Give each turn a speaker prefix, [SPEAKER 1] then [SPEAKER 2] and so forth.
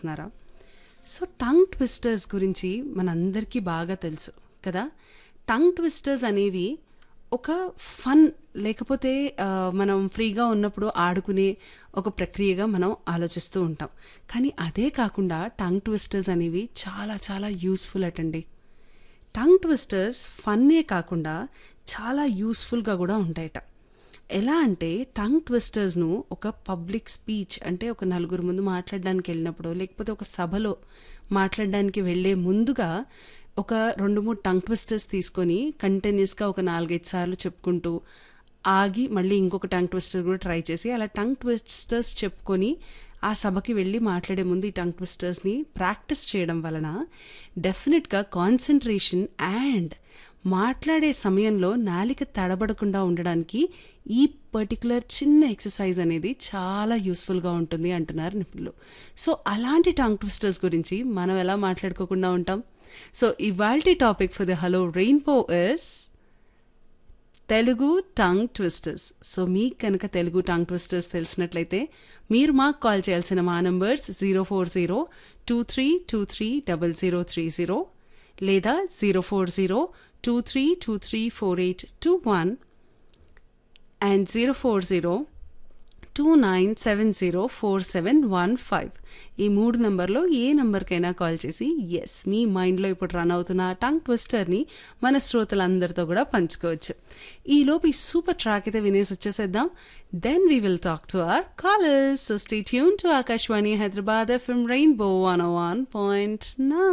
[SPEAKER 1] చేస్తున్నారా so tongue twisters గురించి మనందరికీ బాగా తెలుసు కదా టంగ్ ట్విస్టర్స్ అనేవి ఒక ఫన్ లేకపోతే ఆ, మనం ఫ్రీగా ఉన్నప్పుడు ఆడుకునే ఒక ప్రక్రియగా మనం ఆలోచిస్తూ ఉంటాం కానీ అదే కాకుండా టంగ్ ట్విస్టర్స్ అనేవి చాలా చాలా యూస్ఫుల్ అటండి టంగ్ ట్విస్టర్స్ ఫన్నే కాకుండా చాలా యూస్ఫుల్గా కూడా ఉంటాయట ఎలా అంటే టంగ్ ట్విస్టర్స్ను ఒక పబ్లిక్ స్పీచ్ అంటే ఒక నలుగురు ముందు మాట్లాడడానికి వెళ్ళినప్పుడు లేకపోతే ఒక సభలో మాట్లాడడానికి వెళ్ళే ముందుగా ఒక రెండు మూడు టంగ్ ట్విస్టర్స్ తీసుకొని కంటిన్యూస్గా ఒక నాలుగైదు సార్లు చెప్పుకుంటూ ఆగి మళ్ళీ ఇంకొక టంగ్ ట్విస్టర్ కూడా ట్రై చేసి అలా టంగ్ ట్విస్టర్స్ చెప్పుకొని ఆ సభకి వెళ్ళి మాట్లాడే ముందు ఈ టంగ్ ట్విస్టర్స్ని ప్రాక్టీస్ చేయడం వలన డెఫినెట్గా కాన్సన్ట్రేషన్ అండ్ మాట్లాడే సమయంలో నాలిక తడబడకుండా ఉండడానికి ఈ పర్టికులర్ చిన్న ఎక్సర్సైజ్ అనేది చాలా యూస్ఫుల్గా ఉంటుంది అంటున్నారు నిపుణులు సో అలాంటి టంగ్ ట్విస్టర్స్ గురించి మనం ఎలా మాట్లాడుకోకుండా ఉంటాం సో ఇవాల్టి topic for the hello rainbow is Telugu tongue twisters so మీకు కనుక తెలుగు టంగ్ ట్విస్టర్స్ తెలిసినట్లయితే మీరు మాకు కాల్ చేయాల్సిన మా numbers zero four zero two three two three double zero three zero లేదా zero four zero two three two three four eight two one and zero four zero two nine seven zero four seven one five ఈ మూడు నంబర్లో ఏ నంబర్కైనా call చేసి yes మీ మైండ్లో ఇప్పుడు run అవుతున్న ఆ tongue ట్విస్టర్ని మన శ్రోతలందరితో కూడా పంచుకోవచ్చు ఈలోపు ఈ సూపర్ ట్రాక్ అయితే వినేసి వచ్చేసేద్దాం then we will talk to our callers so stay tune to Akashvani Hyderabad FM rainbow one one point నా